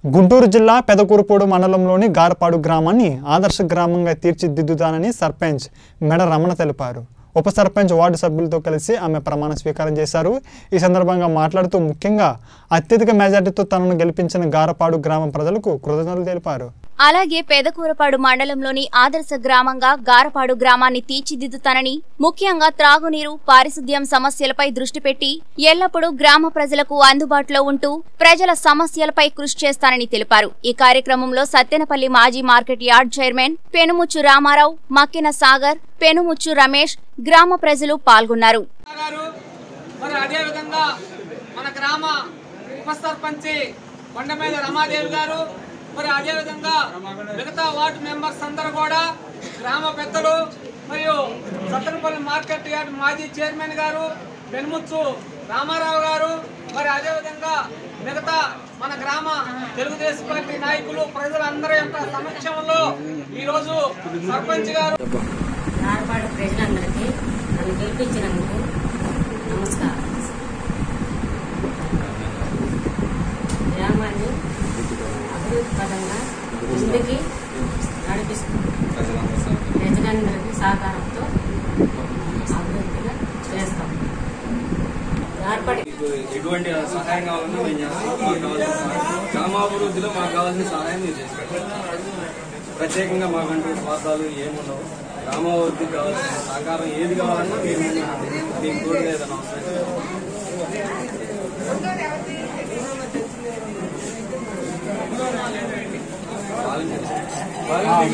గుంటూరు జిల్లా పెదకూరుపూడు మండలంలోని గారపాడు గ్రామాన్ని ఆదర్శ గ్రామంగా తీర్చిదిద్దుతానని సర్పంచ్ మెడ రమణ తెలిపారు ఉప సర్పంచ్ వార్డు సభ్యులతో కలిసి ఆమె ప్రమాణ స్వీకారం చేశారు ఈ సందర్భంగా మాట్లాడుతూ ముఖ్యంగా అత్యధిక మెజార్టీతో తనను గెలిపించిన గారపాడు గ్రామ ప్రజలకు కృతజ్ఞతలు తెలిపారు అలాగే పెదకూరపాడు మండలంలోని ఆదర్శ గ్రామంగా గారపాడు గ్రామాన్ని తీర్చిదిద్దుతానని ముఖ్యంగా త్రాగునీరు పారిశుద్ధ్యం సమస్యలపై దృష్టి పెట్టి ఎల్లప్పుడూ గ్రామ ప్రజలకు అందుబాటులో ఉంటూ ప్రజల సమస్యలపై కృషి చేస్తానని తెలిపారు ఈ కార్యక్రమంలో సత్తెనపల్లి మాజీ market yard chairman Penumuchu Ramarao Makkina Sagar Penumuchu Ramesh గ్రామ ప్రజలు పాల్గొన్నారు గారు మరి అదేవిధంగా మన గ్రామ ఉప సర్పంచి కొండమీద రమాదేవి గారు మరి అదేవిధంగా మిగతా వార్డు మెంబర్స్ అందరూ కూడా గ్రామ పెద్దలు మరియు సత్తనపల్లి మార్కెట్ యార్డ్ మాజీ చైర్మన్ గారు పెనుముచ్చు రామారావు గారు మరి అదేవిధంగా మిగతా మన గ్రామ తెలుగుదేశం పార్టీ నాయకులు ప్రజలందరి యొక్క సమక్షంలో ఈరోజు సర్పంచ్ గారు ధారపాడు ప్రజలందరికీ నన్ను గెలిపించినందుకు నమస్కారం గ్రామాన్ని అభివృద్ధి పదంగా ముందుకి నడిపిస్తుంది ప్రజలందరికీ సహకారంతో అభివృద్ధిగా చేస్తాం ధారపాడు మీకు ఎటువంటి సహాయం కావాలన్నా మేము చేస్తాం మాకు కావాల్సిన సహాయం గ్రామాభివృద్ధిలో మాకు కావాల్సిన సహాయం మీరు చేసి పెట్టండి ప్రత్యేకంగా మాకంటూ స్వార్థాలు ఏముండవు గ్రామాభివృద్ధికి కావాల్సిన సహకారం ఏది కావాలన్నా మీరు దీనికి తోడుగా ఏదైనా అవసరం వాళ్ళని